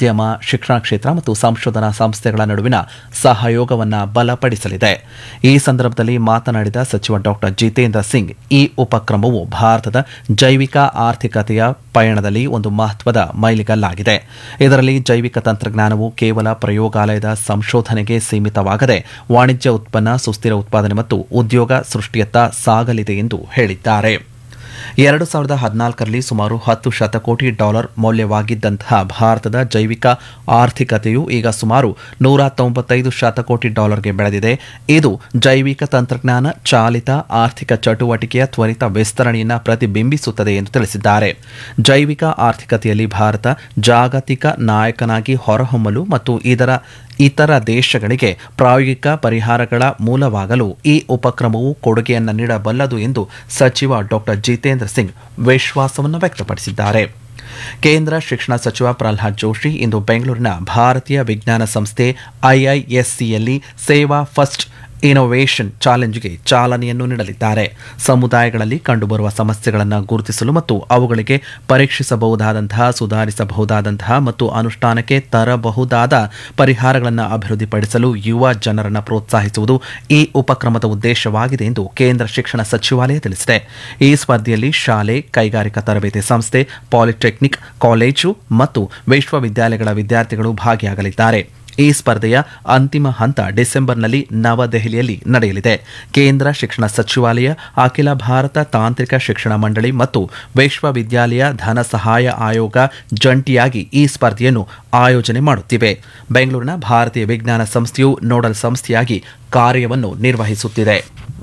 ಉದ್ಯಮ ಶಿಕ್ಷಣ ಕ್ಷೇತ್ರ ಮತ್ತು ಸಂಶೋಧನಾ ಸಂಸ್ಥೆಗಳ ನಡುವಿನ ಸಹಯೋಗವನ್ನು ಬಲಪಡಿಸಲಿದೆ ಈ ಸಂದರ್ಭದಲ್ಲಿ ಮಾತನಾಡಿದ ಸಚಿವ ಡಾಕ್ಟರ್ ಜಿತೇಂದ್ರ ಸಿಂಗ್ ಈ ಉಪಕ್ರಮವು ಭಾರತದ ಜೈವಿಕ ಆರ್ಥಿಕತೆಯ ಪಯಣದಲ್ಲಿ ಒಂದು ಮಹತ್ವದ ಮೈಲಿಗಲ್ಲಾಗಿದೆ ಇದರಲ್ಲಿ ಜೈವಿಕ ತಂತ್ರಜ್ಞಾನವು ಕೇವಲ ಪ್ರಯೋಗಾಲಯದ ಸಂಶೋಧನೆಗೆ ಸೀಮಿತವಾಗದೆ ವಾಣಿಜ್ಯ ಉತ್ಪನ್ನ ಸುಸ್ಥಿರ ಉತ್ಪಾದನೆ ಮತ್ತು ಉದ್ಯೋಗ ಸೃಷ್ಟಿಯತ್ತ ಸಾಗಲಿದೆ ಎಂದು ಹೇಳಿದ್ದಾರೆ ಎರಡು ಸಾವಿರದ ಹದಿನಾಲ್ಕರಲ್ಲಿ ಸುಮಾರು ಹತ್ತು ಶತಕೋಟಿ ಡಾಲರ್ ಮೌಲ್ಯವಾಗಿದ್ದಂತಹ ಭಾರತದ ಜೈವಿಕ ಆರ್ಥಿಕತೆಯು ಈಗ ಸುಮಾರು ನೂರ ತೊಂಬತ್ತೈದು ಶತಕೋಟಿ ಡಾಲರ್ಗೆ ಬೆಳೆದಿದೆ ಇದು ಜೈವಿಕ ತಂತ್ರಜ್ಞಾನ ಚಾಲಿತ ಆರ್ಥಿಕ ಚಟುವಟಿಕೆಯ ತ್ವರಿತ ವಿಸ್ತರಣೆಯನ್ನು ಪ್ರತಿಬಿಂಬಿಸುತ್ತದೆ ಎಂದು ತಿಳಿಸಿದ್ದಾರೆ ಜೈವಿಕ ಆರ್ಥಿಕತೆಯಲ್ಲಿ ಭಾರತ ಜಾಗತಿಕ ನಾಯಕನಾಗಿ ಹೊರಹೊಮ್ಮಲು ಮತ್ತು ಇದರ ಇತರ ದೇಶಗಳಿಗೆ ಪ್ರಾಯೋಗಿಕ ಪರಿಹಾರಗಳ ಮೂಲವಾಗಲು ಈ ಉಪಕ್ರಮವು ಕೊಡುಗೆಯನ್ನು ನೀಡಬಲ್ಲದು ಎಂದು ಸಚಿವ ಡಾಕ್ಟರ್ ಜಿತೇಂದ್ರ ಸಿಂಗ್ ವಿಶ್ವಾಸವನ್ನು ವ್ಯಕ್ತಪಡಿಸಿದ್ದಾರೆ ಕೇಂದ್ರ ಶಿಕ್ಷಣ ಸಚಿವ ಪ್ರಹ್ಲಾದ್ ಜೋಶಿ ಇಂದು ಬೆಂಗಳೂರಿನ ಭಾರತೀಯ ವಿಜ್ಞಾನ ಸಂಸ್ಥೆ ಐಐಎಸ್ಸಿಯಲ್ಲಿ ಸೇವಾ ಫಸ್ಟ್ ಇನೋವೇಷನ್ ಚಾಲೆಂಜ್ಗೆ ಚಾಲನೆಯನ್ನು ನೀಡಲಿದ್ದಾರೆ ಸಮುದಾಯಗಳಲ್ಲಿ ಕಂಡುಬರುವ ಸಮಸ್ಯೆಗಳನ್ನು ಗುರುತಿಸಲು ಮತ್ತು ಅವುಗಳಿಗೆ ಪರೀಕ್ಷಿಸಬಹುದಾದಂತಹ ಸುಧಾರಿಸಬಹುದಾದಂತಹ ಮತ್ತು ಅನುಷ್ಠಾನಕ್ಕೆ ತರಬಹುದಾದ ಪರಿಹಾರಗಳನ್ನು ಅಭಿವೃದ್ಧಿಪಡಿಸಲು ಯುವ ಜನರನ್ನು ಪ್ರೋತ್ಸಾಹಿಸುವುದು ಈ ಉಪಕ್ರಮದ ಉದ್ದೇಶವಾಗಿದೆ ಎಂದು ಕೇಂದ್ರ ಶಿಕ್ಷಣ ಸಚಿವಾಲಯ ತಿಳಿಸಿದೆ ಈ ಸ್ಪರ್ಧೆಯಲ್ಲಿ ಶಾಲೆ ಕೈಗಾರಿಕಾ ತರಬೇತಿ ಸಂಸ್ಥೆ ಪಾಲಿಟೆಕ್ನಿಕ್ ಕಾಲೇಜು ಮತ್ತು ವಿಶ್ವವಿದ್ಯಾಲಯಗಳ ವಿದ್ಯಾರ್ಥಿಗಳು ಭಾಗಿಯಾಗಲಿದ್ದಾರೆ ಈ ಸ್ಪರ್ಧೆಯ ಅಂತಿಮ ಹಂತ ಡಿಸೆಂಬರ್ನಲ್ಲಿ ನವದೆಹಲಿಯಲ್ಲಿ ನಡೆಯಲಿದೆ ಕೇಂದ್ರ ಶಿಕ್ಷಣ ಸಚಿವಾಲಯ ಅಖಿಲ ಭಾರತ ತಾಂತ್ರಿಕ ಶಿಕ್ಷಣ ಮಂಡಳಿ ಮತ್ತು ವಿಶ್ವವಿದ್ಯಾಲಯ ಧನ ಸಹಾಯ ಆಯೋಗ ಜಂಟಿಯಾಗಿ ಈ ಸ್ಪರ್ಧೆಯನ್ನು ಆಯೋಜನೆ ಮಾಡುತ್ತಿವೆ ಬೆಂಗಳೂರಿನ ಭಾರತೀಯ ವಿಜ್ಞಾನ ಸಂಸ್ಥೆಯು ನೋಡಲ್ ಸಂಸ್ಥೆಯಾಗಿ ಕಾರ್ಯವನ್ನು ನಿರ್ವಹಿಸುತ್ತಿದೆ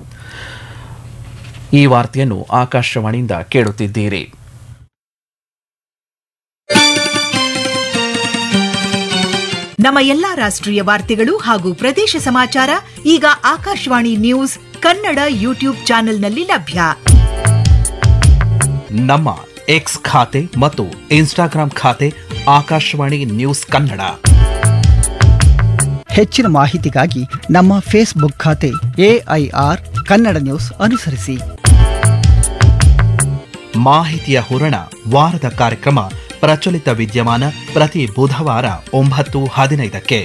ಈ ವಾರ್ತೆಯನ್ನು ಆಕಾಶವಾಣಿಯಿಂದ ಕೇಳುತ್ತಿದ್ದೀರಿ ನಮ್ಮ ಎಲ್ಲಾ ರಾಷ್ಟ್ರೀಯ ವಾರ್ತೆಗಳು ಹಾಗೂ ಪ್ರದೇಶ ಸಮಾಚಾರ ಈಗ ಆಕಾಶವಾಣಿ ನ್ಯೂಸ್ ಕನ್ನಡ ಯೂಟ್ಯೂಬ್ ಚಾನೆಲ್ನಲ್ಲಿ ಲಭ್ಯ ನಮ್ಮ ಎಕ್ಸ್ ಖಾತೆ ಮತ್ತು ಇನ್ಸ್ಟಾಗ್ರಾಂ ಖಾತೆ ಆಕಾಶವಾಣಿ ನ್ಯೂಸ್ ಕನ್ನಡ ಹೆಚ್ಚಿನ ಮಾಹಿತಿಗಾಗಿ ನಮ್ಮ ಫೇಸ್ಬುಕ್ ಖಾತೆ ಎಐಆರ್ ಕನ್ನಡ ನ್ಯೂಸ್ ಅನುಸರಿಸಿ ಮಾಹಿತಿಯ ಹೂರಣ ವಾರದ ಕಾರ್ಯಕ್ರಮ ಪ್ರಚಲಿತ ವಿದ್ಯಮಾನ ಪ್ರತಿ ಬುಧವಾರ ಒಂಬತ್ತು ಹದಿನೈದಕ್ಕೆ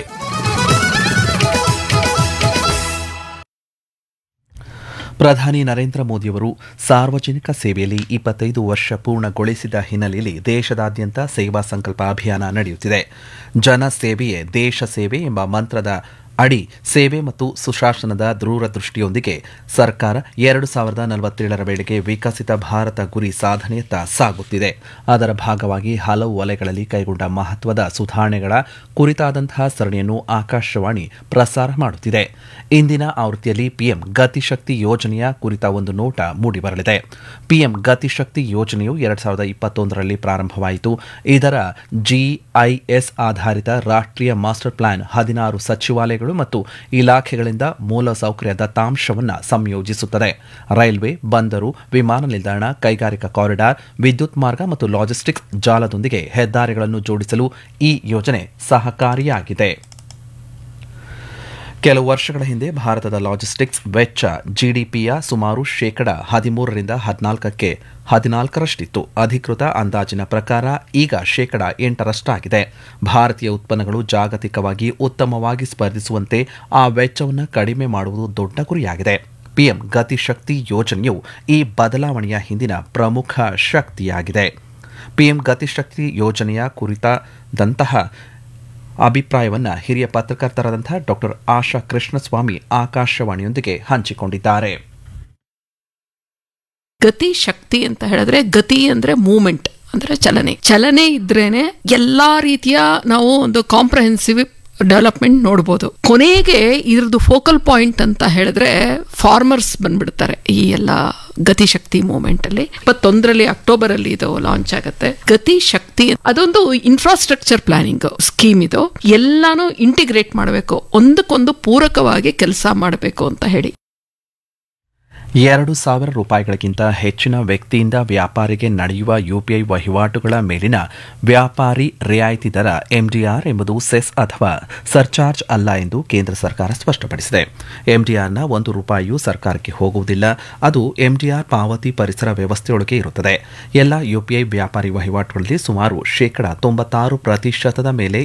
ಪ್ರಧಾನಿ ನರೇಂದ್ರ ಮೋದಿಯವರು ಸಾರ್ವಜನಿಕ ಸೇವೆಯಲ್ಲಿ ಇಪ್ಪತ್ತೈದು ವರ್ಷ ಪೂರ್ಣಗೊಳಿಸಿದ ಹಿನ್ನೆಲೆಯಲ್ಲಿ ದೇಶದಾದ್ಯಂತ ಸೇವಾ ಸಂಕಲ್ಪ ಅಭಿಯಾನ ನಡೆಯುತ್ತಿದೆ ಜನ ಸೇವೆಯೇ ದೇಶ ಸೇವೆ ಎಂಬ ಮಂತ್ರದ ಅಡಿ ಸೇವೆ ಮತ್ತು ಸುಶಾಸನದ ದೂರದೃಷ್ಟಿಯೊಂದಿಗೆ ಸರ್ಕಾರ ಎರಡು ಸಾವಿರದ ನಲವತ್ತೇಳರ ವೇಳೆಗೆ ವಿಕಸಿತ ಭಾರತ ಗುರಿ ಸಾಧನೆಯತ್ತ ಸಾಗುತ್ತಿದೆ ಅದರ ಭಾಗವಾಗಿ ಹಲವು ವಲಯಗಳಲ್ಲಿ ಕೈಗೊಂಡ ಮಹತ್ವದ ಸುಧಾರಣೆಗಳ ಕುರಿತಾದಂತಹ ಸರಣಿಯನ್ನು ಆಕಾಶವಾಣಿ ಪ್ರಸಾರ ಮಾಡುತ್ತಿದೆ ಇಂದಿನ ಆವೃತ್ತಿಯಲ್ಲಿ ಪಿಎಂ ಗತಿಶಕ್ತಿ ಯೋಜನೆಯ ಕುರಿತ ಒಂದು ನೋಟ ಮೂಡಿಬರಲಿದೆ ಪಿಎಂ ಗತಿಶಕ್ತಿ ಯೋಜನೆಯು ಎರಡ್ ಸಾವಿರದ ಇಪ್ಪತ್ತೊಂದರಲ್ಲಿ ಪ್ರಾರಂಭವಾಯಿತು ಇದರ ಜಿಐಎಸ್ ಆಧಾರಿತ ರಾಷ್ಟ್ರೀಯ ಮಾಸ್ಟರ್ ಪ್ಲಾನ್ ಹದಿನಾರು ಸಚಿವಾಲಯಗಳು ಮತ್ತು ಇಲಾಖೆಗಳಿಂದ ಮೂಲಸೌಕರ್ಯ ದತ್ತಾಂಶವನ್ನು ಸಂಯೋಜಿಸುತ್ತದೆ ರೈಲ್ವೆ ಬಂದರು ವಿಮಾನ ನಿಲ್ದಾಣ ಕೈಗಾರಿಕಾ ಕಾರಿಡಾರ್ ವಿದ್ಯುತ್ ಮಾರ್ಗ ಮತ್ತು ಲಾಜಿಸ್ಟಿಕ್ಸ್ ಜಾಲದೊಂದಿಗೆ ಹೆದ್ದಾರಿಗಳನ್ನು ಜೋಡಿಸಲು ಈ ಯೋಜನೆ ಸಹಕಾರಿಯಾಗಿದೆ ಕೆಲವು ವರ್ಷಗಳ ಹಿಂದೆ ಭಾರತದ ಲಾಜಿಸ್ಟಿಕ್ಸ್ ವೆಚ್ಚ ಜಿಡಿಪಿಯ ಸುಮಾರು ಶೇಕಡ ಹದಿಮೂರರಿಂದ ಹದಿನಾಲ್ಕಕ್ಕೆ ಹದಿನಾಲ್ಕರಷ್ಟಿತ್ತು ಅಧಿಕೃತ ಅಂದಾಜಿನ ಪ್ರಕಾರ ಈಗ ಶೇಕಡ ಎಂಟರಷ್ಟಾಗಿದೆ ಭಾರತೀಯ ಉತ್ಪನ್ನಗಳು ಜಾಗತಿಕವಾಗಿ ಉತ್ತಮವಾಗಿ ಸ್ಪರ್ಧಿಸುವಂತೆ ಆ ವೆಚ್ಚವನ್ನು ಕಡಿಮೆ ಮಾಡುವುದು ದೊಡ್ಡ ಗುರಿಯಾಗಿದೆ ಪಿಎಂ ಗತಿಶಕ್ತಿ ಯೋಜನೆಯು ಈ ಬದಲಾವಣೆಯ ಹಿಂದಿನ ಪ್ರಮುಖ ಶಕ್ತಿಯಾಗಿದೆ ಪಿಎಂ ಗತಿಶಕ್ತಿ ಯೋಜನೆಯ ಕುರಿತಾದಂತಹ ಅಭಿಪ್ರಾಯವನ್ನು ಹಿರಿಯ ಪತ್ರಕರ್ತರಾದಂತಹ ಡಾಕ್ಟರ್ ಆಶಾ ಕೃಷ್ಣಸ್ವಾಮಿ ಆಕಾಶವಾಣಿಯೊಂದಿಗೆ ಹಂಚಿಕೊಂಡಿದ್ದಾರೆ ಗತಿ ಶಕ್ತಿ ಅಂತ ಹೇಳಿದ್ರೆ ಗತಿ ಅಂದ್ರೆ ಮೂಮೆಂಟ್ ಅಂದ್ರೆ ಚಲನೆ ಚಲನೆ ಇದ್ರೇನೆ ಎಲ್ಲಾ ರೀತಿಯ ನಾವು ಒಂದು ಕಾಂಪ್ರಹೆನ್ಸಿವ್ ಡೆವಲಪ್ಮೆಂಟ್ ನೋಡ್ಬೋದು ಕೊನೆಗೆ ಇದ್ರದ್ದು ಫೋಕಲ್ ಪಾಯಿಂಟ್ ಅಂತ ಹೇಳಿದ್ರೆ ಫಾರ್ಮರ್ಸ್ ಬಂದ್ಬಿಡ್ತಾರೆ ಈ ಎಲ್ಲ ಗತಿಶಕ್ತಿ ಮೂಮೆಂಟ್ ಅಲ್ಲಿ ಇಪ್ಪತ್ತೊಂದರಲ್ಲಿ ಅಕ್ಟೋಬರ್ ಅಲ್ಲಿ ಇದು ಲಾಂಚ್ ಆಗುತ್ತೆ ಗತಿ ಶಕ್ತಿ ಅದೊಂದು ಇನ್ಫ್ರಾಸ್ಟ್ರಕ್ಚರ್ ಪ್ಲಾನಿಂಗ್ ಸ್ಕೀಮ್ ಇದು ಎಲ್ಲಾನು ಇಂಟಿಗ್ರೇಟ್ ಮಾಡಬೇಕು ಒಂದಕ್ಕೊಂದು ಪೂರಕವಾಗಿ ಕೆಲಸ ಮಾಡಬೇಕು ಅಂತ ಹೇಳಿ ಎರಡು ಸಾವಿರ ರೂಪಾಯಿಗಳಿಗಿಂತ ಹೆಚ್ಚಿನ ವ್ಯಕ್ತಿಯಿಂದ ವ್ಯಾಪಾರಿಗೆ ನಡೆಯುವ ಯುಪಿಐ ವಹಿವಾಟುಗಳ ಮೇಲಿನ ವ್ಯಾಪಾರಿ ರಿಯಾಯಿತಿ ದರ ಎಂಡಿಆರ್ ಎಂಬುದು ಸೆಸ್ ಅಥವಾ ಸರ್ಚಾರ್ಜ್ ಅಲ್ಲ ಎಂದು ಕೇಂದ್ರ ಸರ್ಕಾರ ಸ್ಪಷ್ಟಪಡಿಸಿದೆ ಎಂಡಿಆರ್ನ ಒಂದು ರೂಪಾಯಿಯೂ ಸರ್ಕಾರಕ್ಕೆ ಹೋಗುವುದಿಲ್ಲ ಅದು ಎಂಡಿಆರ್ ಪಾವತಿ ಪರಿಸರ ವ್ಯವಸ್ಥೆಯೊಳಗೆ ಇರುತ್ತದೆ ಎಲ್ಲ ಯುಪಿಐ ವ್ಯಾಪಾರಿ ವಹಿವಾಟುಗಳಲ್ಲಿ ಸುಮಾರು ಶೇಕಡ ತೊಂಬತ್ತಾರು ಪ್ರತಿಶತದ ಮೇಲೆ